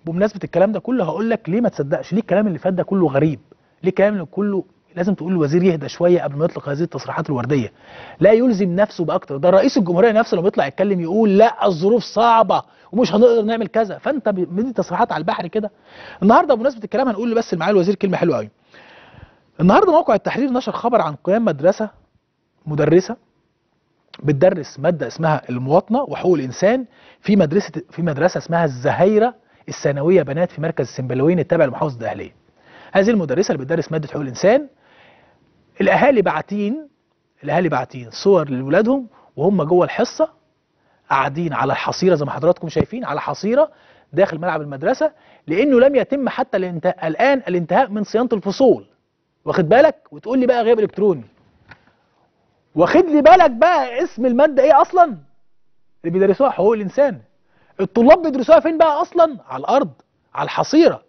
بمناسبه الكلام ده كله هقول لك ليه ما تصدقش ليه الكلام اللي فات ده كله غريب ليه الكلام اللي كله لازم تقول الوزير يهدى شويه قبل ما يطلق هذه التصريحات الورديه لا يلزم نفسه باكتر ده رئيس الجمهوريه نفسه لما يطلع يتكلم يقول لا الظروف صعبه ومش هنقدر نعمل كذا فانت بدي تصريحات على البحر كده النهارده بمناسبه الكلام هنقول بس اللي معاه الوزير كلمه حلوه قوي النهارده موقع التحرير نشر خبر عن قيام مدرسه مدرسه بتدرس ماده اسمها المواطنه وحقوق الانسان في مدرسه في مدرسه اسمها الزهيره الثانويه بنات في مركز السنبلاوين التابع لمحافظه الدقهليه. هذه المدرسه اللي بتدرس ماده حقوق الانسان الاهالي باعتين الاهالي باعتين صور لاولادهم وهم جوه الحصه قاعدين على الحصيره زي ما حضراتكم شايفين على حصيره داخل ملعب المدرسه لانه لم يتم حتى الانتهاء الان الانتهاء من صيانه الفصول. واخد بالك وتقول لي بقى غياب الكتروني. واخد لي بالك بقى اسم الماده ايه اصلا؟ اللي بيدرسوها حقوق الانسان. الطلاب بيدرسوها فين بقى اصلا؟ على الارض على الحصيره.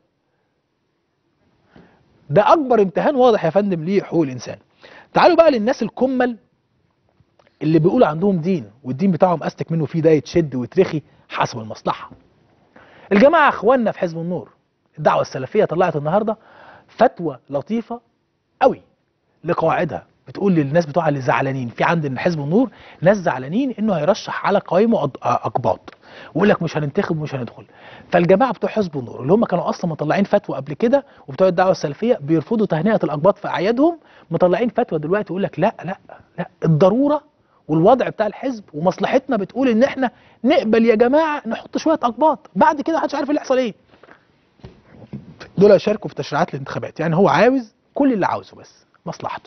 ده اكبر امتحان واضح يا فندم لحقوق الانسان. تعالوا بقى للناس الكمل اللي بيقولوا عندهم دين والدين بتاعهم استك منه فيه ده يتشد ويترخي حسب المصلحه. الجماعه اخواننا في حزب النور الدعوه السلفيه طلعت النهارده فتوى لطيفه قوي لقواعدها بتقول للناس بتوعها اللي زعلانين في عند حزب النور ناس زعلانين انه هيرشح على قوائمه اقباط ويقول لك مش هننتخب ومش هندخل فالجماعه بتوع حزب النور اللي هم كانوا اصلا مطلعين فتوى قبل كده وبتوع الدعوه السلفيه بيرفضوا تهنئه الاقباط في اعيادهم مطلعين فتوى دلوقتي يقول لك لا لا لا الضروره والوضع بتاع الحزب ومصلحتنا بتقول ان احنا نقبل يا جماعه نحط شويه اقباط بعد كده محدش عارف اللي يحصل ايه دول يشاركوا في تشريعات الانتخابات يعني هو عاوز كل اللي عاوزه بس مصلحته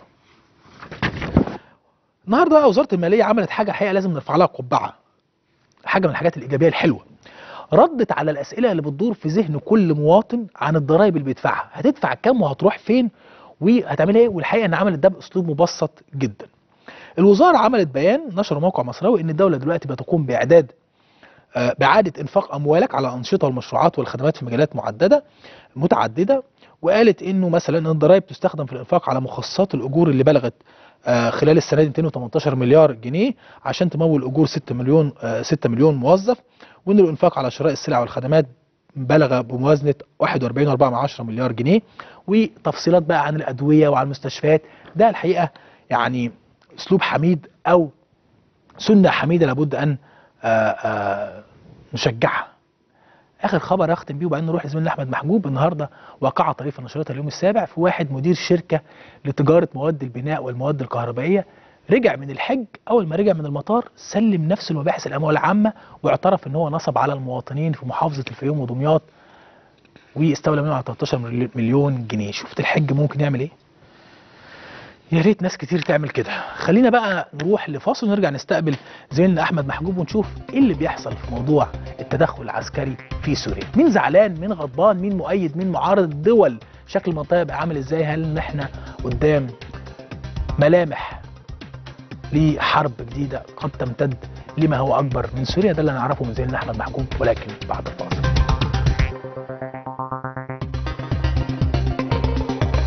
النهارده بقى وزاره الماليه عملت حاجه الحقيقه لازم نرفع لها قبعه حاجه من الحاجات الايجابيه الحلوه ردت على الاسئله اللي بتدور في ذهن كل مواطن عن الضرائب اللي بيدفعها هتدفع كام وهتروح فين وهتعمل ايه والحقيقه ان عملت ده باسلوب مبسط جدا الوزاره عملت بيان نشر موقع مصراوي ان الدوله دلوقتي بتقوم باعداد باعاده انفاق اموالك على انشطه والمشروعات والخدمات في مجالات معدده متعدده وقالت انه مثلا ان الضرائب تستخدم في الانفاق على مخصصات الاجور اللي بلغت خلال السنه دي 218 مليار جنيه عشان تمول اجور 6 مليون 6 مليون موظف وان الانفاق على شراء السلع والخدمات بلغ بموازنه 41.4 مليار جنيه وتفصيلات بقى عن الادويه وعن المستشفيات ده الحقيقه يعني اسلوب حميد او سنه حميده لابد ان آآ آآ نشجعها اخر خبر اختم بيه وبعدين نروح لزميلنا احمد محجوب النهارده وقع طريف نشرتها اليوم السابع في واحد مدير شركه لتجاره مواد البناء والمواد الكهربائيه رجع من الحج اول ما رجع من المطار سلم نفسه لمباحث الاموال العامه واعترف ان هو نصب على المواطنين في محافظه الفيوم ودمياط واستولى منهم على 13 مليون جنيه شفت الحج ممكن يعمل ايه يا ريت ناس كتير تعمل كده خلينا بقى نروح لفاصل ونرجع نستقبل زميلنا احمد محجوب ونشوف ايه اللي بيحصل في موضوع التدخل العسكري في سوريا مين زعلان مين غضبان مين مؤيد مين معارض الدول شكل المنطقه بقى عامل ازاي هل احنا قدام ملامح لحرب جديده قد تمتد لما هو اكبر من سوريا ده اللي نعرفه من زميلنا احمد محجوب ولكن بعد الفاصل